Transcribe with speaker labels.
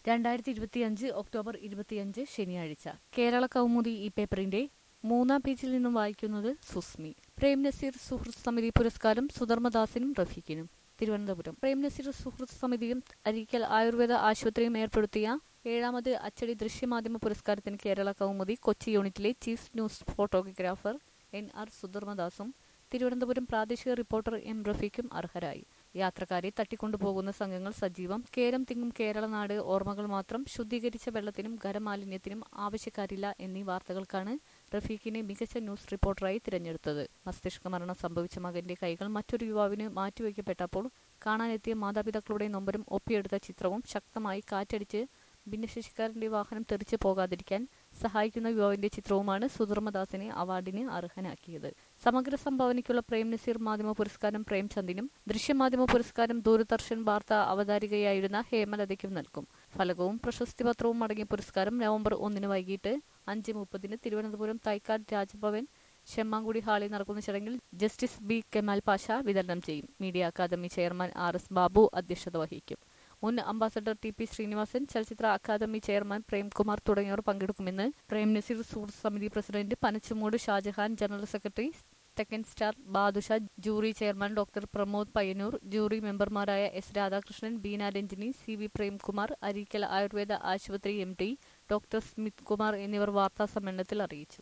Speaker 1: രണ്ടായിരത്തി ഇരുപത്തിയഞ്ച് ഒക്ടോബർ ഇരുപത്തിയഞ്ച് ശനിയാഴ്ച കേരള കൗമുദി ഈ പേപ്പറിന്റെ മൂന്നാം പേജിൽ നിന്നും വായിക്കുന്നത് സുസ്മി പ്രേം നസീർ സുഹൃത്ത് സമിതി പുരസ്കാരം സുധർമ്മദാസിനും റഫീഖിനും തിരുവനന്തപുരം പ്രേം നസീർ സുഹൃത്ത് സമിതിയും അരീക്കൽ ആയുർവേദ ആശുപത്രിയും ഏർപ്പെടുത്തിയ ഏഴാമത് അച്ചടി ദൃശ്യമാധ്യമ പുരസ്കാരത്തിന് കേരള കൗമുദി കൊച്ചി യൂണിറ്റിലെ chief news photographer N R സുധർമ്മദാസും തിരുവനന്തപുരം പ്രാദേശിക റിപ്പോർട്ടർ എം റഫീഖും അർഹരായി യാത്രക്കാരെ തട്ടിക്കൊണ്ടുപോകുന്ന സംഘങ്ങൾ സജീവം കേരം തിങ്ങും കേരളനാട് ഓർമ്മകൾ മാത്രം ശുദ്ധീകരിച്ച വെള്ളത്തിനും ഖരമാലിന്യത്തിനും ആവശ്യക്കാരില്ല എന്നീ വാർത്തകൾക്കാണ് റഫീഖിനെ മികച്ച ന്യൂസ് റിപ്പോർട്ടറായി തിരഞ്ഞെടുത്തത് മസ്തിഷ്ക മരണം സംഭവിച്ച മകന്റെ കൈകൾ മറ്റൊരു യുവാവിന് മാറ്റിവെക്കപ്പെട്ടപ്പോൾ കാണാനെത്തിയ മാതാപിതാക്കളുടെ നൊമ്പരം ഒപ്പിയെടുത്ത ചിത്രവും ശക്തമായി കാറ്റടിച്ച് ഭിന്നശേഷിക്കാരന്റെ വാഹനം തെറിച്ചു പോകാതിരിക്കാൻ സഹായിക്കുന്ന യുവാവിന്റെ ചിത്രവുമാണ് സുധർമ്മദാസിനെ അവാർഡിന് അർഹനാക്കിയത് സമഗ്ര സംഭാവനയ്ക്കുള്ള പ്രേം നസീർ മാധ്യമ പുരസ്കാരം പ്രേംചന്ദിനും ദൃശ്യമാധ്യമ പുരസ്കാരം ദൂരദർശൻ വാർത്ത അവതാരികയായിരുന്ന ഹേമലതയ്ക്കും നൽകും ഫലകവും പ്രശസ്തി പത്രവും അടങ്ങിയ പുരസ്കാരം നവംബർ ഒന്നിന് വൈകിട്ട് അഞ്ച് മുപ്പതിന് തിരുവനന്തപുരം തൈക്കാട് രാജഭവൻ ഷെമ്മാങ്കുടി ഹാളിൽ നടക്കുന്ന ചടങ്ങിൽ ജസ്റ്റിസ് ബി കെമാൽ പാഷ വിതരണം ചെയ്യും media academy chairman R S Babu അധ്യക്ഷത വഹിക്കും മുൻ അംബാസഡർ ടി പി ശ്രീനിവാസൻ ചലച്ചിത്ര അക്കാദമി ചെയർമാൻ പ്രേംകുമാർ തുടങ്ങിയവർ പങ്കെടുക്കുമെന്ന് പ്രേം നസീർ സുഹൃത്ത് സമിതി president Panachamoodu Shajahan general secretary Thekkan star Badusha jury chairman doctor Pramod Payyanur jury മെമ്പർമാരായ S Radhakrishnan Beena Ranjini C V Premkumar Areekkal Ayurveda ആശുപത്രി M D doctor Smith Kumar എന്നിവർ വാർത്താ സമ്മേളനത്തിൽ അറിയിച്ചു